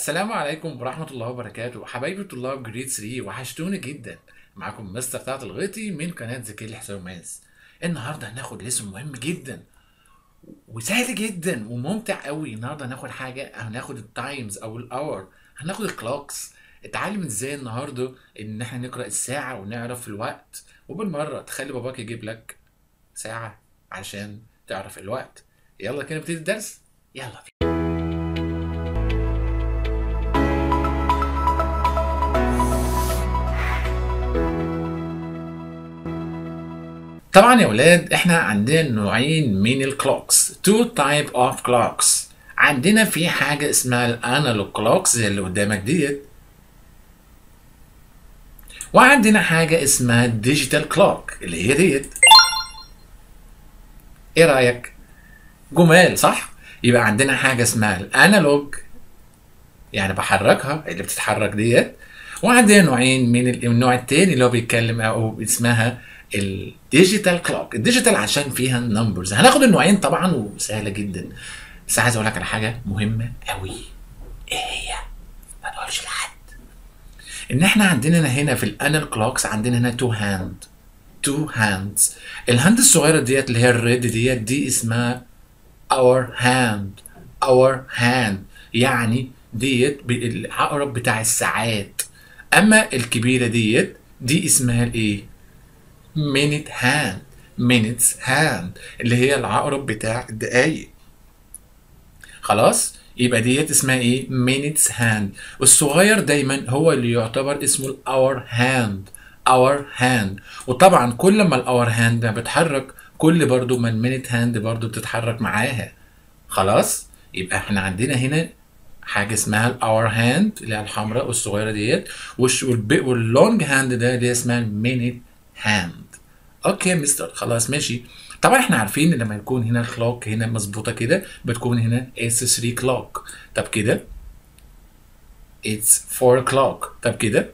السلام عليكم ورحمة الله وبركاته حبايبي طلاب جريد 3 وحشتوني جدا معاكم مستر طلعت الغيطي من قناة ذكي الحساب ماس النهاردة هناخد ليسون مهم جدا وسهل جدا وممتع قوي النهاردة هناخد حاجة هناخد التايمز او الاور هناخد الكلوكس اتعلم ازاي النهاردة ان احنا نقرأ الساعة ونعرف الوقت وبالمرة تخلي باباك يجيب لك ساعة عشان تعرف الوقت يلا كده نبتدي الدرس يلا بينا طبعا يا ولاد احنا عندنا نوعين من الكلوكس two type of clocks عندنا في حاجة اسمها الانالوج كلوكس زي اللي قدامك ديت وعندنا حاجة اسمها الديجيتال كلوك اللي هي ديت ايه رأيك؟ جمال صح؟ يبقى عندنا حاجة اسمها الانالوج يعني بحركها اللي بتتحرك ديت وعندنا نوعين من ال- النوع التاني اللي هو بيتكلم او اسمها الديجيتال كلوك الديجيتال عشان فيها النمبرز هناخد النوعين طبعا وسهله جدا بس عايز اقول لك على حاجه مهمه قوي ايه هي ما تقولش لحد ان احنا عندنا هنا في الانال كلوكس عندنا هنا تو هاند تو هاندز الهاند الصغيره ديت اللي هي الريد ديت دي اسمها our hand our hand يعني ديت ب- العقرب بتاع الساعات اما الكبيره ديت دي اسمها الايه minute hand minutes hand اللي هي العقرب بتاع الدقايق خلاص يبقى ديت اسمها ايه minutes hand والصغير دايما هو اللي يعتبر اسمه ال our hand our hand وطبعا كل ما ال our hand ده بتحرك كل برضو ما المينت هاند برضو بتتحرك معاها خلاص يبقى احنا عندنا هنا حاجه اسمها الاور هاند اللي هي الحمراء والصغيره ديت والش- والب- واللونج هاند ده اللي هي اسمها المينت هاند اوكي يا مستر خلاص ماشي طبعا احنا عارفين ان لما يكون هنا الكلوك هنا مظبوطه كده بتكون هنا اس 3 كلوك طب كده it's 4 o'clock طب كده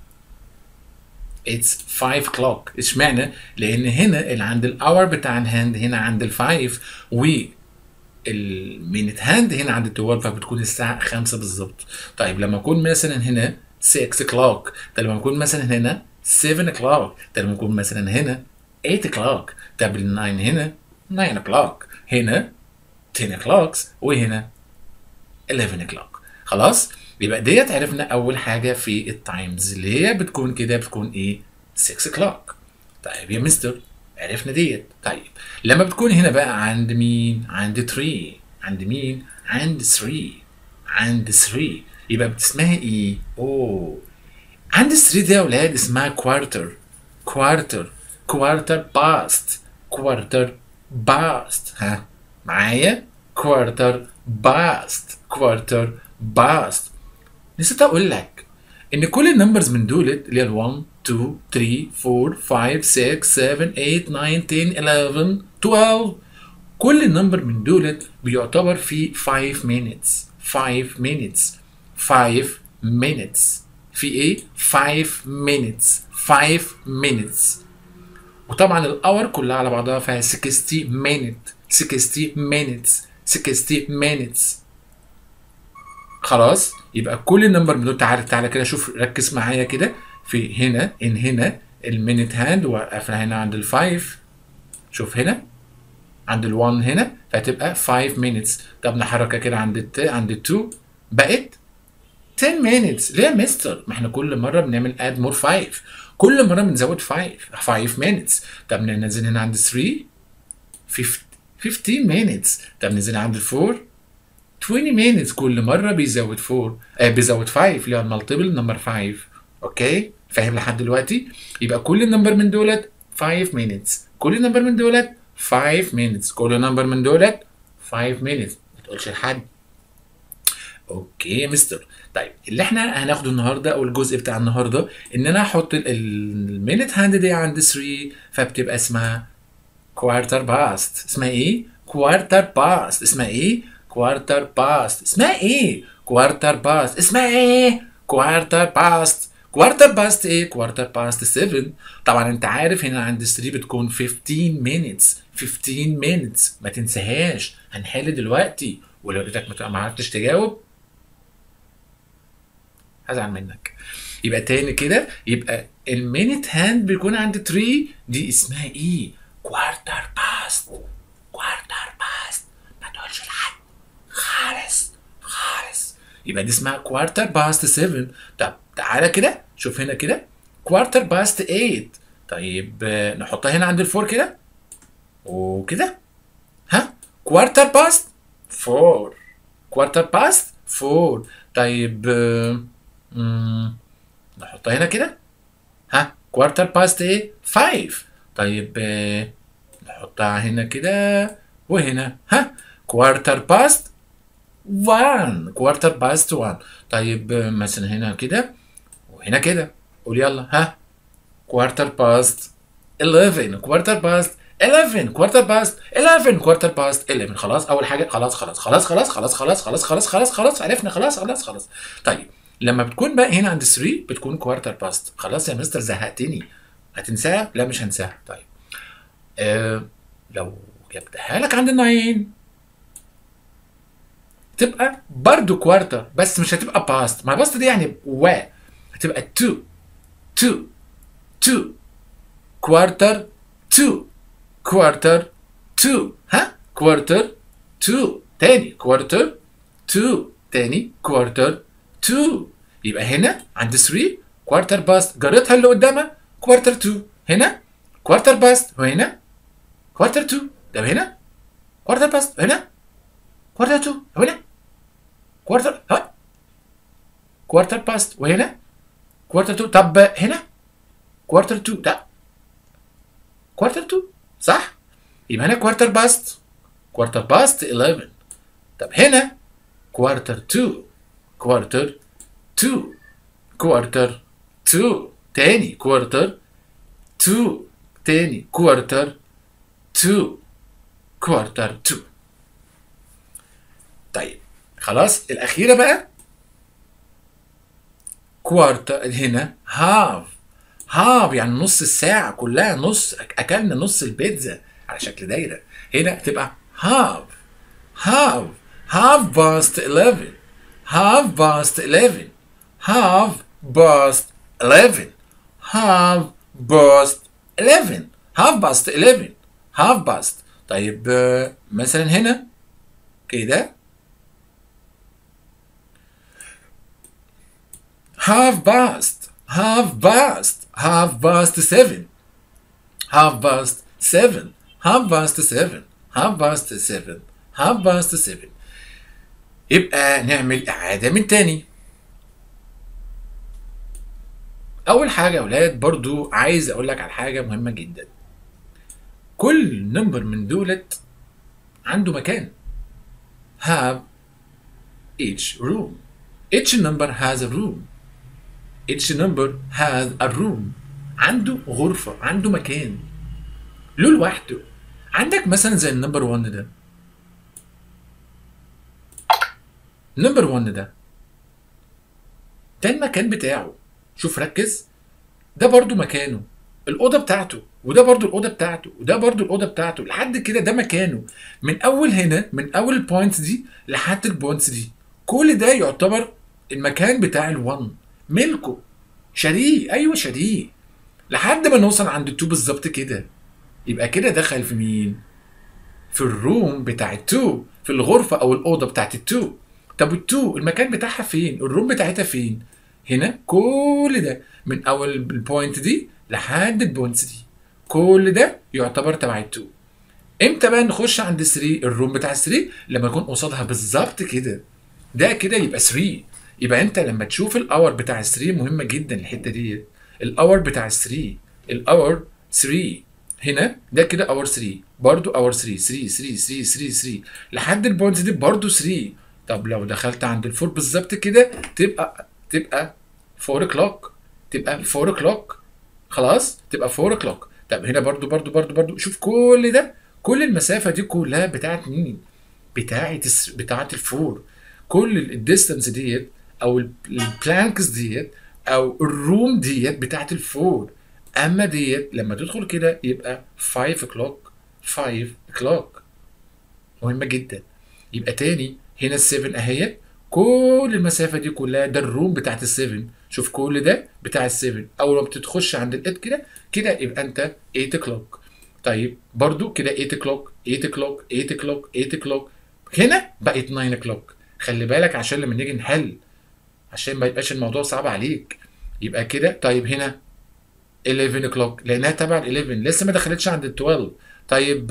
it's 5 o'clock اشمعنى لان هنا اللي عند الاور بتاع الهاند هنا عند الفايف و المينت هاند هنا عند ال 12 فبتكون الساعة 5 بالظبط طيب لما أكون مثلا هنا 6 o'clock طب لما أكون مثلا هنا 7 o'clock طب لما أكون مثلا هنا 8 o'clock طب ال 9 هنا 9 o'clock هنا 10 o'clock وهنا 11 o'clock خلاص يبقى ديت عرفنا أول حاجة في التايمز اللي هي بتكون كده بتكون إيه 6 o'clock طيب يا مستر عرفنا ديت طيب لما بتكون هنا بقى عند مين عند 3 عند مين عند 3 عند 3 يبقى اسمها ايه اوه عند 3 دي يا اولاد اسمها كوارتر كوارتر كوارتر باست كوارتر باست ها معايا كوارتر باست كوارتر باست نسيت اقول لك ان كل النمبرز من دولت اللي هي ال 1 2 3 4 5 6 7 8 9 10 11 12 كل النمبر من دولت بيعتبر في 5 minutes 5 minutes 5 minutes في ايه 5 minutes 5 minutes وطبعا الاور كلها على بعضها فيها 60 minute 60 minutes 60 minutes خلاص يبقى كل النمبر من دول تعالى تعالى كده شوف ركز معايا كده في هنا ان هنا المينت هاند وقفنا هنا عند الفايف شوف هنا عند ال1 هنا فهتبقى 5 minutes طب نحركها كده عند الت عند ال2 بقت 10 minutes ليه يا مستر ما احنا كل مره بنعمل اد مور 5 كل مره بنزود 5 5 minutes طب ننزل هنا عند 3 15 15 minutes طب ننزل عند ال4 20 minutes كل مرة بيزود 4 آه بيزود 5 اللي هو المالتيبل نمبر 5 اوكي فاهم لحد دلوقتي يبقى كل نمبر من دولت 5 minutes كل نمبر من دولت 5 minutes كل نمبر من دولت 5 minutes ما تقولش لحد اوكي يا مستر طيب اللي احنا هناخده النهارده او الجزء بتاع النهارده ان انا احط المينت هاند دي عند 3 فبتبقى اسمها كوارتر باست اسمها ايه كوارتر باست اسمها ايه كوارتر باست اسمها ايه كوارتر باست اسمها ايه كوارتر باست كوارتر باست ايه كوارتر باست 7 طبعا انت عارف هنا عند 3 بتكون 15 minutes 15 minutes ما تنساهاش هنحل دلوقتي ولو لقيتك ما عرفتش تجاوب هزعل منك يبقى تاني كده يبقى المينت هاند بيكون عند 3 دي اسمها ايه كوارتر باست كوارتر باست ما تقولش لحد خالص خالص يبقى دي اسمها كوارتر باست 7 طب تعالى كده شوف هنا كده كوارتر باست 8 طيب آه، نحطها هنا عند الفور كده وكده ها كوارتر باست 4 كوارتر باست 4 طيب آه، مم، نحطها هنا كده ها كوارتر باست ايه 5 طيب آه، نحطها هنا كده وهنا ها كوارتر باست 1 كوارتر باست 1 طيب آه، مثلا هنا كده وهنا كده قول يلا ها كوارتر باست 11 كوارتر باست 11 كوارتر باست 11 كوارتر باست 11 خلاص اول حاجه خلاص خلاص خلاص خلاص خلاص خلاص خلاص خلاص خلاص خلاص عرفنا خلاص خلاص خلاص طيب لما بتكون بقى هنا عند 3 بتكون كوارتر باست خلاص يا مستر زهقتني هتنساها لا مش هنساها طيب آه لو جبتها لك عند 9 تبقى برضو كوارتر بس مش هتبقى باست ما باست دي يعني و هتبقى 2 2 2 كوارتر 2 كوارتر 2 ها كوارتر 2 تاني كوارتر 2 تاني كوارتر 2 يبقى هنا عند 3 كوارتر باست جريتها اللي قدامها كوارتر 2 هنا كوارتر باست وهنا كوارتر 2 ده هنا كوارتر باست هنا كوارتر 2 هنا كوارتر ها كوارتر باست وهنا كوارتر 2 طب هنا كوارتر 2 ده كوارتر 2 صح يبقى هنا كوارتر باست كوارتر باست 11 طب هنا كوارتر 2 كوارتر 2 كوارتر 2 تاني كوارتر 2 تاني كوارتر 2 كوارتر 2 طيب خلاص الأخيرة بقى كوارتر هنا هاف هاف يعني نص الساعة كلها نص أكلنا نص البيتزا على شكل دايرة هنا تبقى هاف هاف هاف باست 11 هاف باست 11 هاف باست 11 هاف باست 11 هاف باست 11 هاف باست طيب آه، مثلا هنا كده half past half past half past seven half past seven half past seven half past seven half past seven يبقى نعمل إعادة من تاني أول حاجة يا أولاد برضو عايز أقول لك على حاجة مهمة جدا كل نمبر من دولت عنده مكان have each room each number has a room each number has a room عنده غرفة عنده مكان له لوحده عندك مثلا زي النمبر 1 ده نمبر 1 ده ده المكان بتاعه شوف ركز ده برضو مكانه الأوضة بتاعته وده برضو الأوضة بتاعته وده برضو الأوضة بتاعته لحد كده ده مكانه من أول هنا من أول البوينتس دي لحد البوينتس دي كل ده يعتبر المكان بتاع الون ملكه شاريه أيوه شاريه لحد ما نوصل عند التو بالظبط كده يبقى كده دخل في مين؟ في الروم بتاع التو في الغرفة أو الأوضة بتاعت التو طب التو المكان بتاعها فين؟ الروم بتاعتها فين؟ هنا كل ده من أول البوينت دي لحد البوينتس دي كل ده يعتبر تبع التو امتى بقى نخش عند 3 الروم بتاع 3 لما يكون قصادها بالظبط كده ده كده يبقى 3 يبقى انت لما تشوف الاور بتاع 3 مهمه جدا الحته دي الاور بتاع 3 الاور 3 هنا ده كده اور 3 برضو اور 3 3 3 3 3 3 لحد البوينتس دي برضو 3 طب لو دخلت عند الفور بالظبط كده تبقى تبقى 4 كلوك تبقى 4 كلوك خلاص تبقى 4 كلوك طب هنا برضو برضو برضو برضو شوف كل ده كل المسافه دي كلها بتاعت مين بتاعت الس- بتاعت الفور كل الديستانس ديت او البلانكس ديت او الروم ديت بتاعت الفور اما ديت لما تدخل كده يبقى 5 كلوك 5 كلوك مهمه جدا يبقى تاني هنا ال7 اهيت كل المسافه دي كلها ده الروم بتاعت ال7 شوف كل ده بتاع ال7 اول ما بتخش عند ال8 كده كده يبقى انت 8 كلوك طيب برضو كده 8 كلوك 8 كلوك 8 كلوك 8 كلوك هنا بقت 9 كلوك خلي بالك عشان لما نيجي نحل عشان ما يبقاش الموضوع صعب عليك يبقى كده طيب هنا 11 كلوك لانها تبع ال 11 لسه ما دخلتش عند ال 12 طيب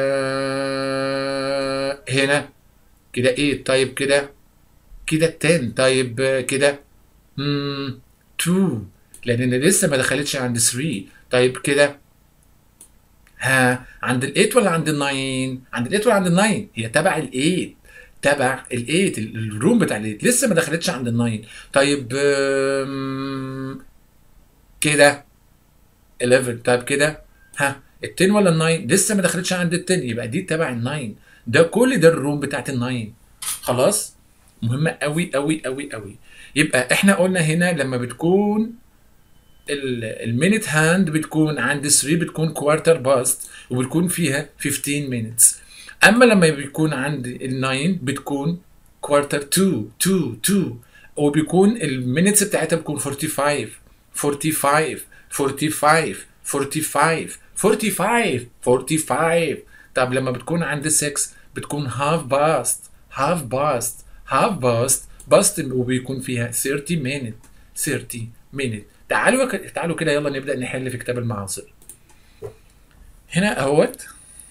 آه، هنا كده 8 طيب كده كده 10 طيب آه، كده مم، 2 لان لسه ما دخلتش عند 3 طيب كده ها عند ال 8 ولا عند ال 9 عند ال 8 ولا عند ال 9 هي تبع ال 8 تبع ال 8 ال- الروم بتاع ال 8 لسه ما دخلتش عند ال 9 طيب آم، كده 11 طيب كده ها ال 10 ولا ال 9 لسه ما دخلتش عند ال 10 يبقى دي تبع ال 9 ده كل ده الروم بتاعت ال 9 خلاص مهمة قوي قوي قوي قوي يبقى احنا قلنا هنا لما بتكون المينت هاند بتكون عند 3 بتكون كوارتر باست وبتكون فيها 15 مينتس اما لما بيكون عند ال 9 بتكون كوارتر 2 2 2 وبيكون المينتس بتاعتها بتكون 45 45 45 45 45 45 طب لما بتكون عند 6 بتكون هاف باست هاف باست هاف باست باست وبيكون فيها 30 مينت 30 مينت تعالوا تعالوا كده يلا نبدا نحل في كتاب المعاصر هنا اهوت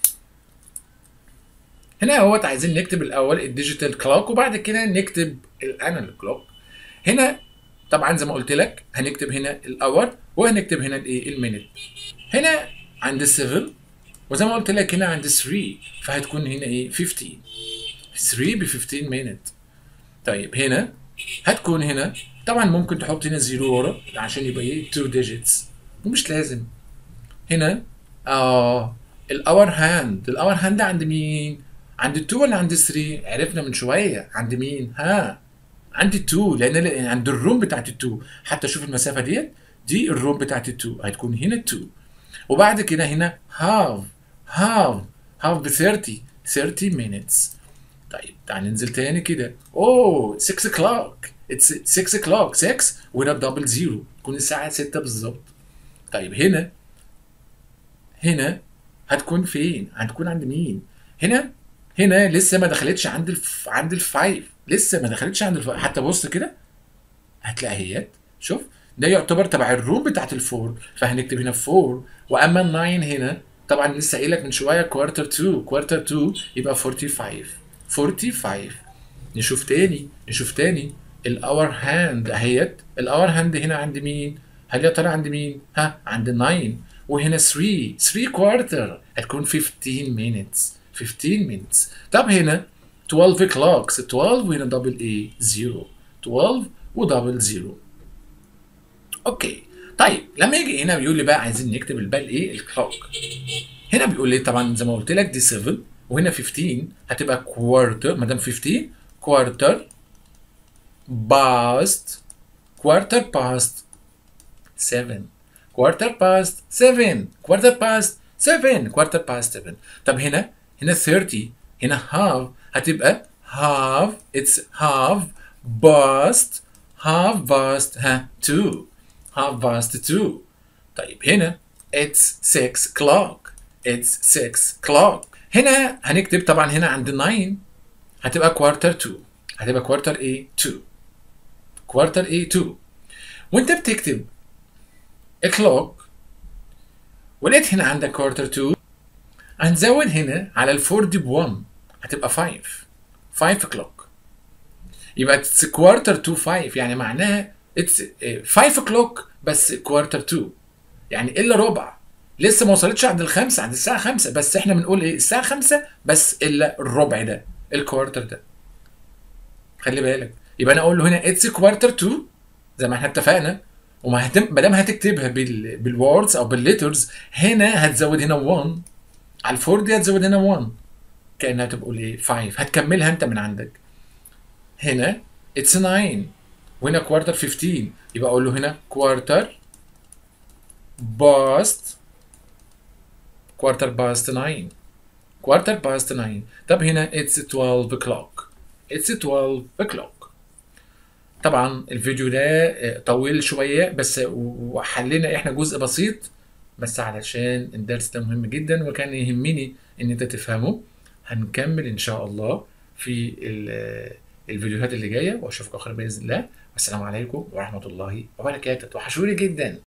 هنا اهوت عايزين نكتب الاول الديجيتال كلوك وبعد كده نكتب الانالوج كلوك هنا طبعا زي ما قلت لك هنكتب هنا الاور وهنكتب هنا الايه المينت هنا عند 7 وزي ما قلت لك هنا عند 3 فهتكون هنا ايه 15 3 ب 15 مينت طيب هنا هتكون هنا طبعا ممكن تحط هنا زيرو ورا عشان يبقى ايه 2 ديجيتس ومش لازم هنا اه الاور هاند الاور هاند عند مين عند 2 ولا عند 3 عرفنا من شويه عند مين ها عند 2 لان عند الروم بتاعت 2 حتى شوف المسافه ديت دي الروم بتاعت 2 هتكون هنا 2 وبعد كده هنا هاف هاف هاف ب 30 30 minutes طيب تعال ننزل تاني كده اوه 6 o'clock اتس 6 o'clock 6 وهنا دبل زيرو تكون الساعة 6 بالظبط طيب هنا هنا هتكون فين؟ هتكون عند مين؟ هنا هنا لسه ما دخلتش عند الف... عند الفايف لسه ما دخلتش عند الفايف حتى بص كده هتلاقي اهيت شوف ده يعتبر تبع الروم بتاعت الفور فهنكتب هنا 4 واما ال 9 هنا طبعا لسه قايل لك من شويه كوارتر 2 كوارتر 2 يبقى 45 45 نشوف تاني نشوف تاني الاور هاند اهيت الاور هاند هنا عند مين؟ هل يا ترى عند مين؟ ها عند 9 وهنا 3 3 كوارتر هتكون 15 minutes 15 minutes طب هنا 12 clocks 12 وهنا دبل ايه 0 12 ودبل 0 اوكي طيب لما يجي هنا بيقول لي بقى عايزين نكتب البال ايه الكلوك هنا بيقول لي طبعا زي ما قلت لك دي 7 وهنا 15 هتبقى كوارتر ما دام 15 كوارتر باست كوارتر باست 7 كوارتر باست 7 كوارتر باست 7 كوارتر باست 7 طب هنا هنا 30 هنا هاف هتبقى هاف اتس هاف باست هاف باست ها 2 هاف باست 2 طيب هنا it's 6 clock it's 6 clock هنا هنكتب طبعا هنا عند 9 هتبقى كوارتر 2 هتبقى كوارتر ايه 2 كوارتر ايه 2 وانت بتكتب clock ولقيت هنا عندك كوارتر 2 هنزود هنا على الفور دي ب 1 هتبقى 5 5 كلوك يبقى اتس كوارتر تو 5 يعني معناها اتس 5 كلوك بس كوارتر 2 يعني الا ربع لسه ما وصلتش عند الخمسه عند الساعه 5 بس احنا بنقول ايه الساعه 5 بس الا الربع ده الكوارتر ده خلي بالك يبقى انا اقول له هنا اتس كوارتر 2 زي ما احنا اتفقنا وما هتم ما دام هتكتبها بال بالوردز او بالليترز هنا هتزود هنا 1 على الفور دي هتزود هنا 1 كانها تبقى ايه 5 هتكملها انت من عندك هنا اتس 9 وهنا كوارتر 15 يبقى اقول له هنا كوارتر باست كوارتر باست 9 كوارتر باست 9 طب هنا اتس 12 o'clock اتس 12 o'clock طبعا الفيديو ده آه، طويل شويه بس وحلينا احنا جزء بسيط بس علشان الدرس ده مهم جدا وكان يهمني ان انت تفهمه هنكمل ان شاء الله في ال- الفيديوهات اللي جايه واشوفكم اخر باذن الله والسلام عليكم ورحمه الله وبركاته توحشوني جدا